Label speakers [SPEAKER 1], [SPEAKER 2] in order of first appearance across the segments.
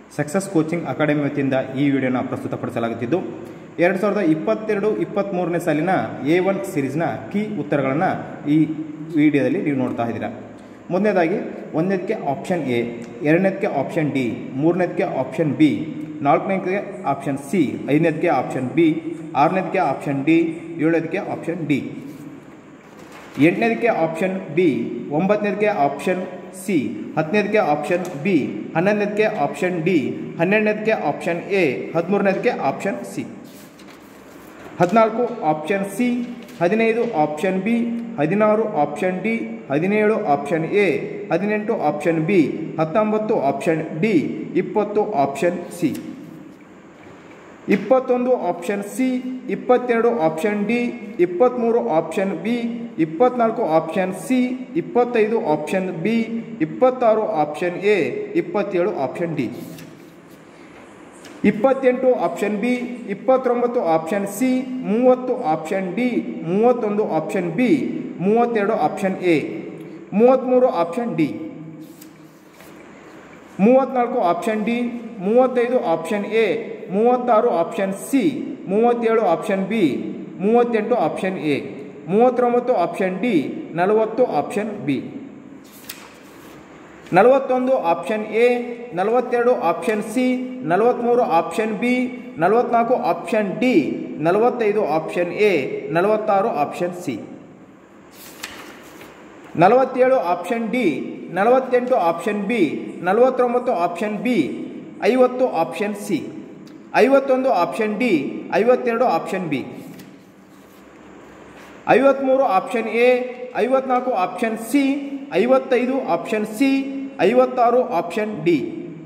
[SPEAKER 1] success coaching academy ವತಿಯಿಂದ ಈ ವಿಡಿಯೋನ ಪ್ರಸ್ತುತಪಡಿಸಲಾಗುತ್ತಿದ್ದು ಎರಡು ಸಾವಿರದ ಇಪ್ಪತ್ತೆರಡು ಇಪ್ಪತ್ತ್ಮೂರನೇ ಸಾಲಿನ ಎ ಒನ್ ಸಿರೀಸ್ನ ಕೀ ಉತ್ತರಗಳನ್ನು ಈ ವಿಡಿಯೋದಲ್ಲಿ ನೀವು ನೋಡ್ತಾ ಇದ್ದೀರಾ ಮೊದಲನೇದಾಗಿ ಒಂದನೇದಕ್ಕೆ ಆಪ್ಷನ್ ಎ ಎರಡನೇದಕ್ಕೆ ಆಪ್ಷನ್ ಡಿ ಮೂರನೇದಕ್ಕೆ ಆಪ್ಷನ್ ಬಿ ನಾಲ್ಕನೇದಕ್ಕೆ ಆಪ್ಷನ್ ಸಿ ಐದನೇದಕ್ಕೆ ಆಪ್ಷನ್ ಬಿ ಆರನೇದಕ್ಕೆ ಆಪ್ಷನ್ ಡಿ ಏಳನೇದಕ್ಕೆ ಆಪ್ಷನ್ ಡಿ ಎಂಟನೇದಕ್ಕೆ ಆಪ್ಷನ್ ಬಿ ಒಂಬತ್ತನೇದಕ್ಕೆ ಆಪ್ಷನ್ ಸಿ ಹತ್ತನೇದಕ್ಕೆ ಆಪ್ಷನ್ ಬಿ ಹನ್ನೊಂದನೇದಕ್ಕೆ ಆಪ್ಷನ್ ಡಿ ಹನ್ನೆರಡನೇದಕ್ಕೆ ಆಪ್ಷನ್ ಎ ಹದಿಮೂರನೇದಕ್ಕೆ ಆಪ್ಷನ್ ಸಿ ಹದಿನಾಲ್ಕು ಆಪ್ಷನ್ ಸಿ ಹದಿನೈದು ಆಪ್ಷನ್ ಬಿ ಹದಿನಾರು ಆಪ್ಷನ್ ಡಿ ಹದಿನೇಳು ಆಪ್ಷನ್ ಎ ಹದಿನೆಂಟು ಆಪ್ಷನ್ ಬಿ ಹತ್ತೊಂಬತ್ತು ಆಪ್ಷನ್ ಡಿ ಇಪ್ಪತ್ತು ಆಪ್ಷನ್ ಸಿ ಇಪ್ಪತ್ತೊಂದು ಆಪ್ಷನ್ ಸಿ ಇಪ್ಪತ್ತೆರಡು ಆಪ್ಷನ್ ಡಿ ಇಪ್ಪತ್ತ್ಮೂರು ಆಪ್ಷನ್ ಬಿ ಇಪ್ಪತ್ನಾಲ್ಕು ಆಪ್ಷನ್ ಸಿ ಇಪ್ಪತ್ತೈದು ಆಪ್ಷನ್ ಬಿ ಇಪ್ಪತ್ತಾರು ಆಪ್ಷನ್ ಎ ಇಪ್ಪತ್ತೇಳು ಆಪ್ಷನ್ ಡಿ ಇಪ್ಪತ್ತೆಂಟು ಆಪ್ಷನ್ ಬಿ ಇಪ್ಪತ್ತೊಂಬತ್ತು ಆಪ್ಷನ್ ಸಿ ಮೂವತ್ತು ಆಪ್ಷನ್ ಡಿ ಮೂವತ್ತೊಂದು ಆಪ್ಷನ್ ಬಿ ಮೂವತ್ತೆರಡು ಆಪ್ಷನ್ ಎ ಮೂವತ್ತ್ಮೂರು ಆಪ್ಷನ್ ಡಿ ಮೂವತ್ತ್ನಾಲ್ಕು ಆಪ್ಷನ್ ಡಿ ಮೂವತ್ತೈದು ಆಪ್ಷನ್ ಎ ಮೂವತ್ತಾರು ಆಪ್ಷನ್ ಸಿ ಮೂವತ್ತೇಳು ಆಪ್ಷನ್ ಬಿ ಮೂವತ್ತೆಂಟು ಆಪ್ಷನ್ ಎ ಮೂವತ್ತೊಂಬತ್ತು ಆಪ್ಷನ್ ಡಿ ನಲವತ್ತು ಆಪ್ಷನ್ ಬಿ ನಲವತ್ತೊಂದು ಆಪ್ಷನ್ ಎ ನಲವತ್ತೆರಡು ಆಪ್ಷನ್ ಸಿ ನಲವತ್ತ್ಮೂರು ಆಪ್ಷನ್ ಬಿ ನಲವತ್ನಾಲ್ಕು ಆಪ್ಷನ್ ಡಿ ನಲವತ್ತೈದು ಆಪ್ಷನ್ ಎ ನಲವತ್ತಾರು ಆಪ್ಷನ್ ಸಿ ನಲವತ್ತೇಳು ಆಪ್ಷನ್ ಡಿ ನಲವತ್ತೆಂಟು ಆಪ್ಷನ್ ಬಿ ನಲವತ್ತೊಂಬತ್ತು ಆಪ್ಷನ್ ಬಿ ಐವತ್ತು ಆಪ್ಷನ್ ಸಿ ಐವತ್ತೊಂದು ಆಪ್ಷನ್ ಡಿ ಐವತ್ತೆರಡು ಆಪ್ಷನ್ ಬಿ ಐವತ್ತ್ಮೂರು ಆಪ್ಷನ್ ಎ ಐವತ್ನಾಲ್ಕು ಆಪ್ಷನ್ ಸಿ ಐವತ್ತೈದು ಆಪ್ಷನ್ ಸಿ ಐವತ್ತಾರು ಆಪ್ಷನ್ ಡಿ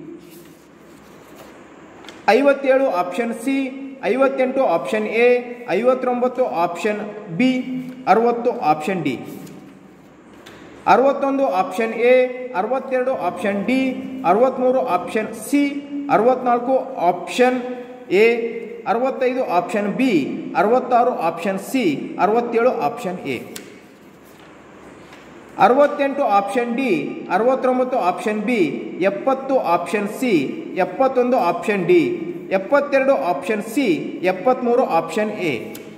[SPEAKER 1] ಐವತ್ತೇಳು ಆಪ್ಷನ್ ಸಿ ಐವತ್ತೆಂಟು ಆಪ್ಷನ್ ಎ ಐವತ್ತೊಂಬತ್ತು ಆಪ್ಷನ್ ಬಿ ಅರವತ್ತು ಆಪ್ಷನ್ ಡಿ ಅರವತ್ತೊಂದು ಆಪ್ಷನ್ ಎ ಅರವತ್ತೆರಡು ಆಪ್ಷನ್ ಡಿ ಅರವತ್ತ್ಮೂರು ಆಪ್ಷನ್ ಸಿ ಅರವತ್ನಾಲ್ಕು ಆಪ್ಷನ್ ಎ ಅರವತ್ತೈದು ಆಪ್ಷನ್ ಬಿ ಅರವತ್ತಾರು ಆಪ್ಷನ್ ಸಿ ಅರವತ್ತೇಳು ಆಪ್ಷನ್ ಎ ಅರವತ್ತೆಂಟು ಆಪ್ಷನ್ ಡಿ ಅರವತ್ತೊಂಬತ್ತು ಆಪ್ಷನ್ ಬಿ ಎಪ್ಪತ್ತು ಆಪ್ಷನ್ ಸಿ ಎಪ್ಪತ್ತೊಂದು ಆಪ್ಷನ್ ಡಿ ಎಪ್ಪತ್ತೆರಡು ಆಪ್ಷನ್ ಸಿ ಎಪ್ಪತ್ತ್ಮೂರು ಆಪ್ಷನ್ ಎ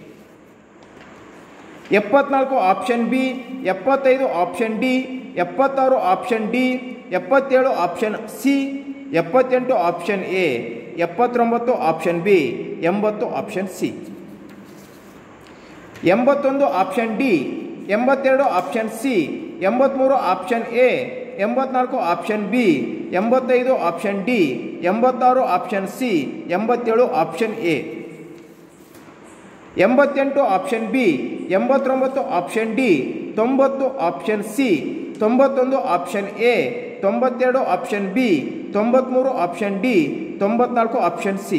[SPEAKER 1] ಎಪ್ಪತ್ನಾಲ್ಕು ಆಪ್ಷನ್ ಬಿ ಎಪ್ಪತ್ತೈದು ಆಪ್ಷನ್ ಡಿ ಎಪ್ಪತ್ತಾರು ಆಪ್ಷನ್ ಡಿ ಎಪ್ಪತ್ತೇಳು ಆಪ್ಷನ್ ಸಿ ಎಪ್ಪತ್ತೆಂಟು ಆಪ್ಷನ್ ಎ ಎಪ್ಪತ್ತೊಂಬತ್ತು ಆಪ್ಷನ್ ಬಿ ಎಂಬತ್ತು ಆಪ್ಷನ್ ಸಿ ಎಂಬತ್ತೊಂದು ಆಪ್ಷನ್ ಡಿ ಎಂಬತ್ತೆರಡು ಆಪ್ಷನ್ ಸಿ ಎಂಬತ್ತ್ಮೂರು ಆಪ್ಷನ್ ಎ ಎಂಬತ್ನಾಲ್ಕು ಆಪ್ಷನ್ ಬಿ ಎಂಬತ್ತೈದು ಆಪ್ಷನ್ ಡಿ ಎಂಬತ್ತಾರು ಆಪ್ಷನ್ ಸಿ ಎಂಬತ್ತೇಳು ಆಪ್ಷನ್ ಎ ಎಂಬತ್ತೆಂಟು ಆಪ್ಷನ್ ಬಿ ಎಂಬತ್ತೊಂಬತ್ತು ಆಪ್ಷನ್ ಡಿ ತೊಂಬತ್ತು ಆಪ್ಷನ್ ಸಿ ತೊಂಬತ್ತೊಂದು ಆಪ್ಷನ್ ಎ ತೊಂಬತ್ತೆರಡು ಆಪ್ಷನ್ ಬಿ ತೊಂಬತ್ತ್ಮೂರು ಆಪ್ಷನ್ ಡಿ ತೊಂಬತ್ನಾಲ್ಕು ಆಪ್ಷನ್ ಸಿ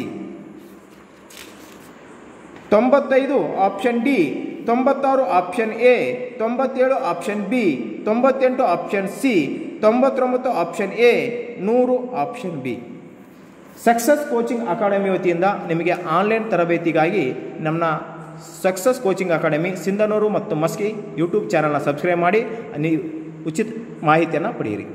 [SPEAKER 1] ತೊಂಬತ್ತೈದು ಆಪ್ಷನ್ ಡಿ ತೊಂಬತ್ತಾರು ಆಪ್ಷನ್ ಎ ತೊಂಬತ್ತೇಳು ಆಪ್ಷನ್ ಬಿ ತೊಂಬತ್ತೆಂಟು ಆಪ್ಷನ್ ಸಿ ತೊಂಬತ್ತೊಂಬತ್ತು ಆಪ್ಷನ್ ಎ ನೂರು option B success coaching academy ವತಿಯಿಂದ ನಿಮಗೆ ಆನ್ಲೈನ್ ತರಬೇತಿಗಾಗಿ ನಮ್ಮ ಸಕ್ಸಸ್ ಕೋಚಿಂಗ್ ಅಕಾಡೆಮಿ ಸಿಂಧನೂರು ಮತ್ತು ಮಸ್ಕಿ ಯೂಟ್ಯೂಬ್ ಚಾನಲ್ನ ಸಬ್ಸ್ಕ್ರೈಬ್ ಮಾಡಿ ನೀವು ಉಚಿತ ಮಾಹಿತಿಯನ್ನು ಪಡೆಯಿರಿ